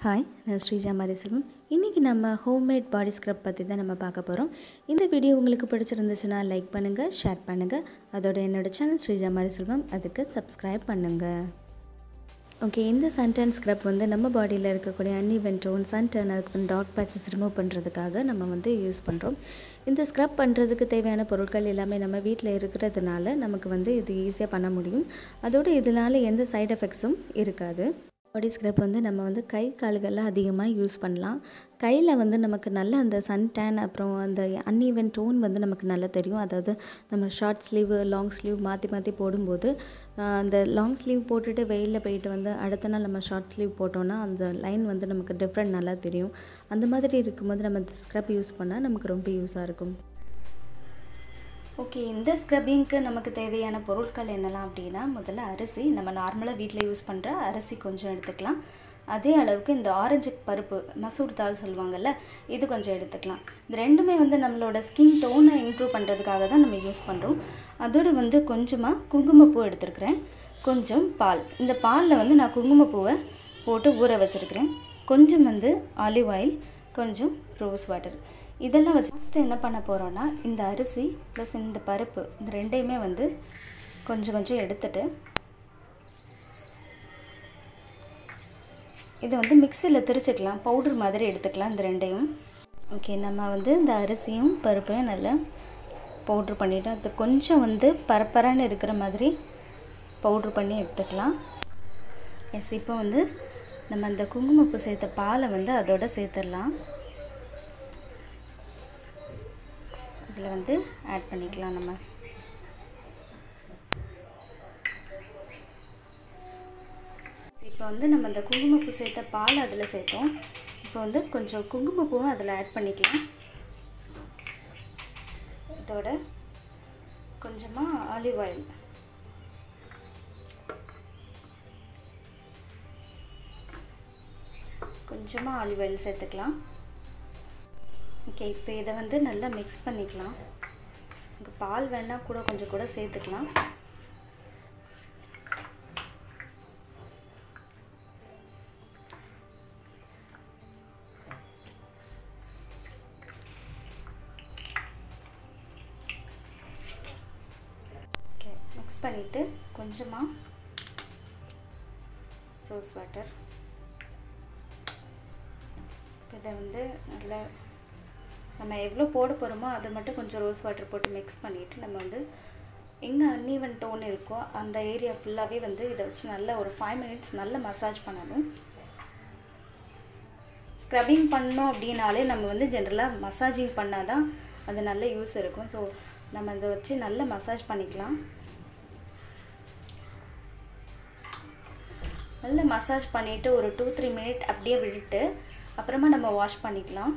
hi நான் ஸ்ரீஜா மாரிசெல்வம் இன்றைக்கி நம்ம ஹோம்மேட் பாடி ஸ்க்ரப் பற்றி தான் நம்ம பார்க்க போகிறோம் இந்த வீடியோ உங்களுக்கு பிடிச்சிருந்துச்சுன்னா லைக் பண்ணுங்கள் ஷேர் பண்ணுங்கள் அதோட என்னோட சேனல் ஸ்ரீஜா மாரிசெல்வம் அதுக்கு சப்ஸ்கிரைப் பண்ணுங்கள் ஓகே இந்த சன்டன் ஸ்க்ரப் வந்து நம்ம பாடியில் இருக்கக்கூடிய அன்இவன் டோன் சன்டன் அதுக்கு டாட் பேச்சஸ் ரிமூவ் பண்ணுறதுக்காக நம்ம வந்து யூஸ் பண்ணுறோம் இந்த ஸ்க்ரப் பண்ணுறதுக்கு தேவையான பொருட்கள் எல்லாமே நம்ம வீட்டில் இருக்கிறதுனால நமக்கு வந்து இது ஈஸியாக பண்ண முடியும் அதோடு இதனால் எந்த சைடு எஃபெக்ட்ஸும் இருக்காது பாடி ஸ்க்ரப் வந்து நம்ம வந்து கை கால்களில் அதிகமாக யூஸ் பண்ணலாம் கையில் வந்து நமக்கு நல்ல அந்த சன் டேன் அப்புறம் அந்த அன்இவன் டோன் வந்து நமக்கு நல்லா தெரியும் அதாவது நம்ம ஷார்ட் ஸ்லீவ் லாங் ஸ்லீவ் மாற்றி மாற்றி போடும்போது ஆஹ், அந்த லாங் ஸ்லீவ் போட்டுட்டு வெயிலில் போயிட்டு வந்து அடுத்த நாள் நம்ம ஷார்ட் ஸ்லீவ் போட்டோன்னா அந்த லைன் வந்து நமக்கு டிஃப்ரெண்ட் நல்லா தெரியும் அந்த மாதிரி இருக்கும்போது நம்ம ஸ்க்ரப் யூஸ் பண்ணால் நமக்கு ரொம்ப யூஸாக இருக்கும் ஓகே இந்த ஸ்க்ரப்பிங்க்கு நமக்கு தேவையான பொருட்கள் என்னெல்லாம் அப்படின்னா முதல்ல அரிசி நம்ம நார்மலாக வீட்டில் யூஸ் பண்ணுற அரிசி கொஞ்சம் எடுத்துக்கலாம் அதே அளவுக்கு இந்த ஆரஞ்சு பருப்பு மசூர் தால் சொல்லுவாங்கல்ல இது கொஞ்சம் எடுத்துக்கலாம் இது ரெண்டுமே வந்து நம்மளோட ஸ்கின் டோனை இம்ப்ரூவ் பண்ணுறதுக்காக தான் நம்ம யூஸ் பண்ணுறோம் அதோடு வந்து கொஞ்சமாக குங்குமப்பூ எடுத்துருக்கிறேன் கொஞ்சம் பால் இந்த பாலில் வந்து நான் குங்குமப்பூவை போட்டு ஊற வச்சுருக்கிறேன் கொஞ்சம் வந்து ஆலிவ் ஆயில் கொஞ்சம் ரோஸ் வாட்டர் இதெல்லாம் வச்சு ஃபஸ்ட்டு என்ன பண்ண போகிறோன்னா இந்த அரிசி ப்ளஸ் இந்த பருப்பு இந்த ரெண்டையுமே வந்து கொஞ்சம் கொஞ்சம் எடுத்துட்டு இதை வந்து மிக்சியில் திரிச்சிக்கலாம் பவுடர் மாதிரி எடுத்துக்கலாம் இந்த ரெண்டையும் ஓகே நம்ம வந்து இந்த அரிசியும் பருப்பையும் நல்லா பவுட்ரு பண்ணிவிட்டோம் அது கொஞ்சம் வந்து பரப்பரன்னு இருக்கிற மாதிரி பவுட்ரு பண்ணி எடுத்துக்கலாம் எஸ் இப்போ வந்து நம்ம அந்த குங்குமப்பூ சேர்த்த பாலை வந்து அதோட சேர்த்துடலாம் இதில் வந்து ஆட் பண்ணிக்கலாம் நம்ம இப்போ வந்து நம்ம அந்த குங்குமப்பூ சேர்த்த பால் அதில் சேர்த்தோம் இப்போ வந்து கொஞ்சம் குங்குமப்பூவும் அதில் ஆட் பண்ணிக்கலாம் இதோட கொஞ்சமாக ஆலிவ் ஆயில் கொஞ்சமாக ஆலிவ் ஆயில் சேர்த்துக்கலாம் ஓகே இப்போ இதை வந்து நல்லா மிக்ஸ் பண்ணிக்கலாம் இங்கே பால் வேணால் கூட கொஞ்சம் கூட சேர்த்துக்கலாம் ஓகே மிக்ஸ் பண்ணிவிட்டு கொஞ்சமாக ரோஸ் வாட்டர் இதை வந்து நல்லா நம்ம எவ்வளோ போட போகிறோமோ அதை மட்டும் கொஞ்சம் ரோஸ் வாட்டர் போட்டு மிக்ஸ் பண்ணிவிட்டு நம்ம வந்து எங்கே அன்ஈவன் டோன் இருக்கோ அந்த ஏரியா ஃபுல்லாகவே வந்து இதை வச்சு நல்லா ஒரு ஃபைவ் மினிட்ஸ் நல்லா மசாஜ் பண்ணணும் ஸ்க்ரப்பிங் பண்ணோம் அப்படின்னாலே நம்ம வந்து ஜென்ரலாக மசாஜிங் பண்ணால் தான் அது நல்ல யூஸ் இருக்கும் ஸோ நம்ம இதை வச்சு நல்லா மசாஜ் பண்ணிக்கலாம் நல்லா மசாஜ் பண்ணிவிட்டு ஒரு டூ த்ரீ மினிட் அப்படியே விட்டுட்டு அப்புறமா நம்ம வாஷ் பண்ணிக்கலாம்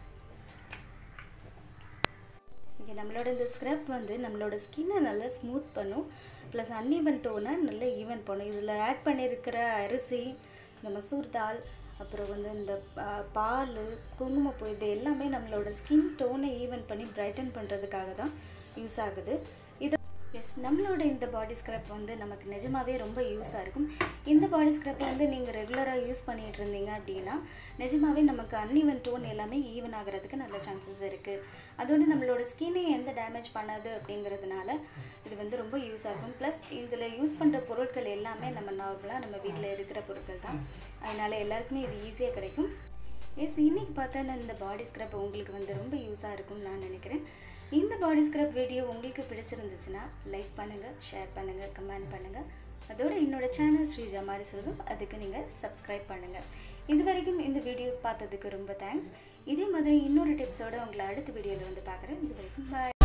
இங்கே நம்மளோட இந்த ஸ்க்ரப் வந்து நம்மளோட ஸ்கின்னை நல்லா ஸ்மூத் பண்ணும் ப்ளஸ் அன்இவன் டோனை நல்லா ஈவன் பண்ணும் இதில் ஆட் பண்ணியிருக்கிற அரிசி இந்த மசூர் தால் அப்புறம் வந்து இந்த பால் குங்குமப்பூ இது எல்லாமே நம்மளோட ஸ்கின் டோனை ஈவன் பண்ணி பிரைட்டன் பண்ணுறதுக்காக தான் யூஸ் ஆகுது இது எஸ் நம்மளோட இந்த பாடி ஸ்க்ரப் வந்து நமக்கு நிஜமாவே ரொம்ப யூஸாக இருக்கும் இந்த பாடி ஸ்க்ரப்பை வந்து நீங்கள் ரெகுலராக யூஸ் பண்ணிகிட்டு இருந்தீங்க அப்படின்னா நிஜமாவே நமக்கு அன்இவன் டோன் எல்லாமே ஈவன் ஆகிறதுக்கு நல்ல சான்சஸ் இருக்குது அதோடு நம்மளோட ஸ்கின்னை எந்த டேமேஜ் பண்ணாது அப்படிங்கிறதுனால இது வந்து ரொம்ப யூஸ் ஆகும் ப்ளஸ் இதில் யூஸ் பண்ணுற பொருட்கள் எல்லாமே நம்ம நார்மலாக நம்ம வீட்டில் இருக்கிற பொருட்கள் தான் அதனால் எல்லாருக்குமே இது ஈஸியாக கிடைக்கும் எஸ் இன்னைக்கு பார்த்தா நான் இந்த பாடி ஸ்க்ரப் உங்களுக்கு வந்து ரொம்ப யூஸாக இருக்கும்னு நான் நினைக்கிறேன் இந்த பாடி ஸ்க்ரப் வீடியோ உங்களுக்கு பிடிச்சிருந்துச்சுன்னா லைக் பண்ணுங்கள் ஷேர் பண்ணுங்கள் கமெண்ட் பண்ணுங்கள் அதோட என்னோட சேனல் ஸ்ரீ ஜமாரி செல்வம் அதுக்கு நீங்கள் சப்ஸ்கிரைப் பண்ணுங்கள் இது வரைக்கும் இந்த வீடியோ பார்த்ததுக்கு ரொம்ப தேங்க்ஸ் இதே மாதிரி இன்னொரு டிப்ஸோட உங்களை அடுத்த வீடியோவில் வந்து பார்க்குறேன் இது வரைக்கும் பாய்